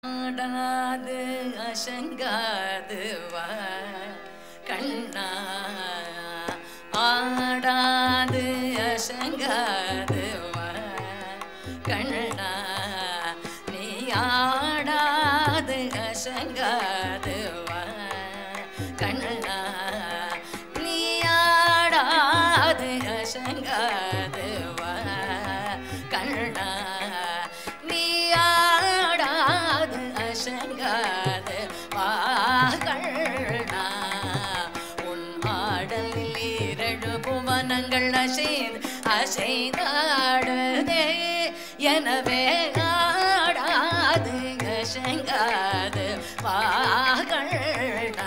ஆடாது அசங்காது வா கண்ணா ஆடாது அசங்காது வா கண்ணா நீ ஆடாது அசங்காது வா கண்ணா நீ ஆடாது அசங்காது வா கண்ணா நீ ஆடாது அசங்காது வா கண்ணா உன் ஆடலில் இரண்டு புவனங்கள் அசைந்து அசைந்தாடுதே எனவே ஆடாது அசங்காது வா கண்ணா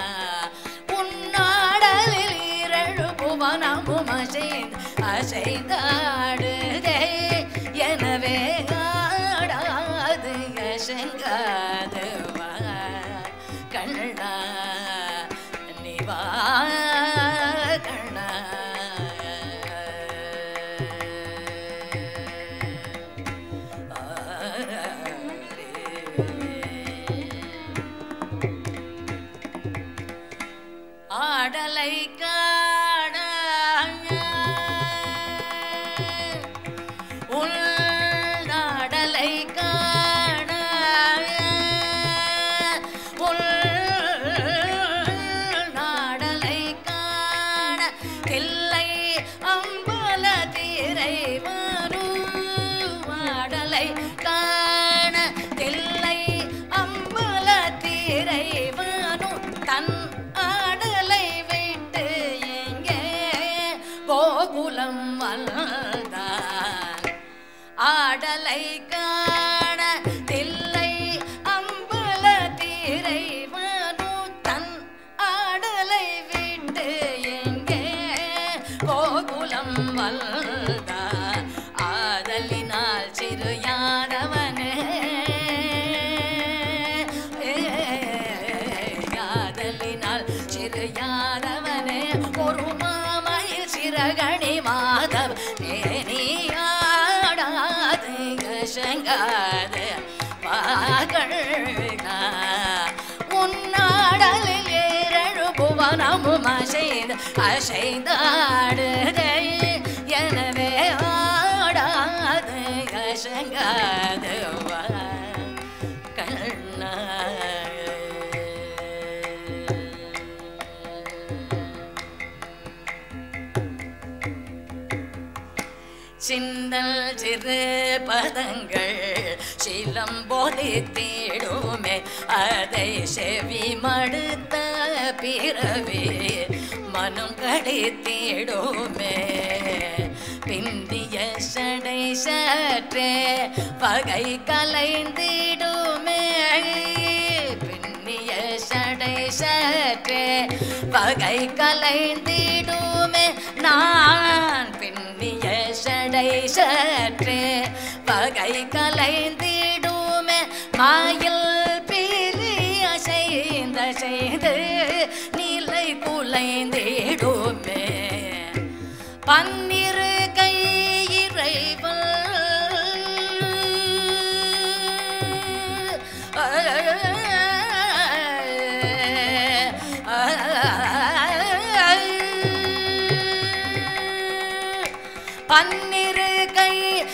உன்னாடலில் இரண்டு புவனமும் அசைந்து அசைந்தாடுதே எனவே ஆடாது அசங்காது வா கண்ணா நீ வா கண்ணா ஆடலை காண உள் நாடலை காண உள் நாடலை காண இல்லை அம்பல தீரை மாடலை காண இல்லை அம்பல தீரை தன் ஆடலை விட்டு எங்கே கோகுலம் வந்தான் ஆடலை காண தில்லை அம்பல தீரை தன் ஆடலை விட்டு எங்கே கோகுலம் வந்தான் ஆதலினால் சிறு யாதவனே காதலினால் சிறு யாதவனே ஒரு மாமையில் சிறகணி மாதவ நேனியாடாது கசங்காது பாகழ்கா உன்னாடலில் ஏழு புவனமும் அசைந்து அசைந்தாடுதே எனவே ஆடாது கசங்காது வா கண்ணா சிந்தல் சிறு பதங்கள் சிலம்போதி தேடுமே அதை செவி மடுத்த பிறவி மனம் கடி தேடுமே பிந்திய சடை சற்றே பகை கலைந்திடுமே பின்னிய சடை சற்றே பகை கலைந்திடுமே நான் பின்னிய சடை சற்றே பகை கலைந்திடுமே மாயில் பீலி அசைந்த செய்து நிலை குலைந்திடுமே பன்னிரு கை இறைவன் பன்னிரு கை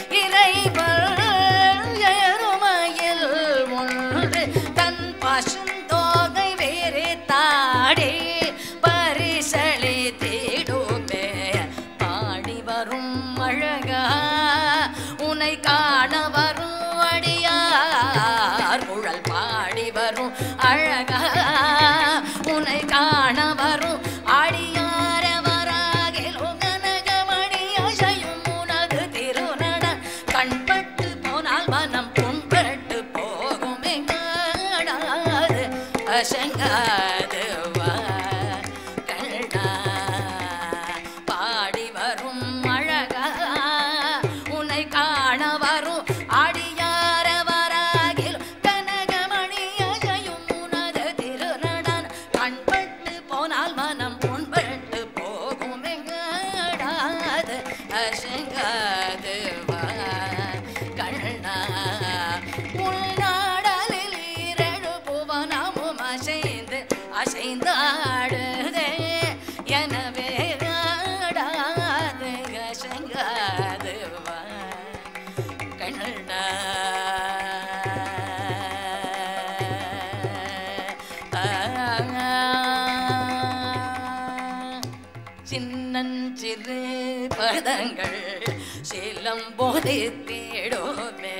இறைவன் எருமையில் ஒன்று தன் பசுந்தோகை வேறு தாடி பரிசளி தேடுமே பாடி வரும் அழகா உனை காண வரும் அடியார் குழல் பாடி வரும் அழகா உனை காண வரும் அடியார வராகிலும் கனகமணி அசையும் உனது திருநட கண்பட்டு போனால் மனம் புண்பட்டு போகுமே காடாது அசங்காது வா கண்ணா பாடி வரும் அழகா உன்னை காண வரும் அடியார வராகில் கனகமணி அசையும் உனது திருநடன் கண்பட்டு போனால் மனம் புண்பட்டு போகுமே காடாது அசங்காது வா கண்ணா உள்நாடலில் சின்னஞ்சிறு பதங்கள் சிலம்போதி தேடுமே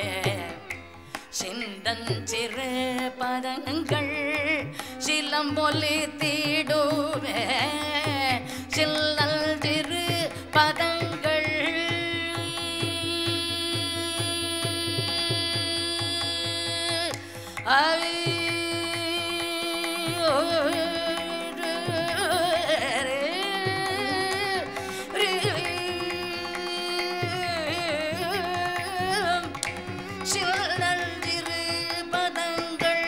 சிந்தஞ்சிறு பதங்கள் சிலம்பொலி தீடுமே சில்லல் திரு பதங்கள் சில்லல் திரு பதங்கள்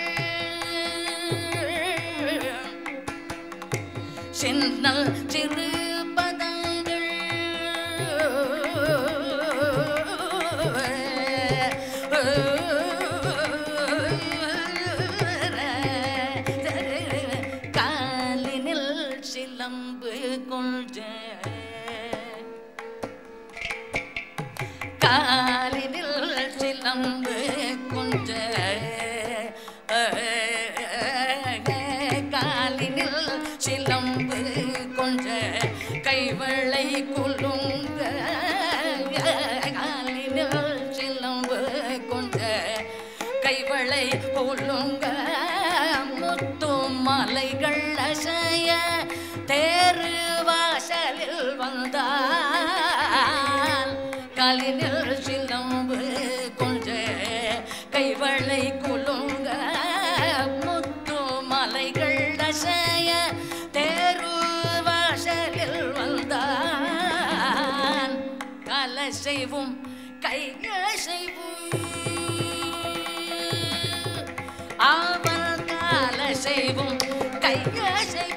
சின்னல் சிறு பதங்கள் காலினில் சிலம்பு கொள்ஜ காலினில் சிலம்பு கொஞ்ச காலினில் சிலம்பு கொஞ்ச கைவளை குலுங்க காலினில் சிலம்பு கொஞ்ச கைவளை குலுங்க முத்து மலைகள் அசைய தேரு வாசலில் வந்தால் காலினில் சிலம்பு கொஞ்ச கைவளை குலுங்க முத்து மலைகள் அசைய தேரு வாசலில் வந்தான் கலசைவும் கையசைவும் அவன் காலசைவும் கையசைவும்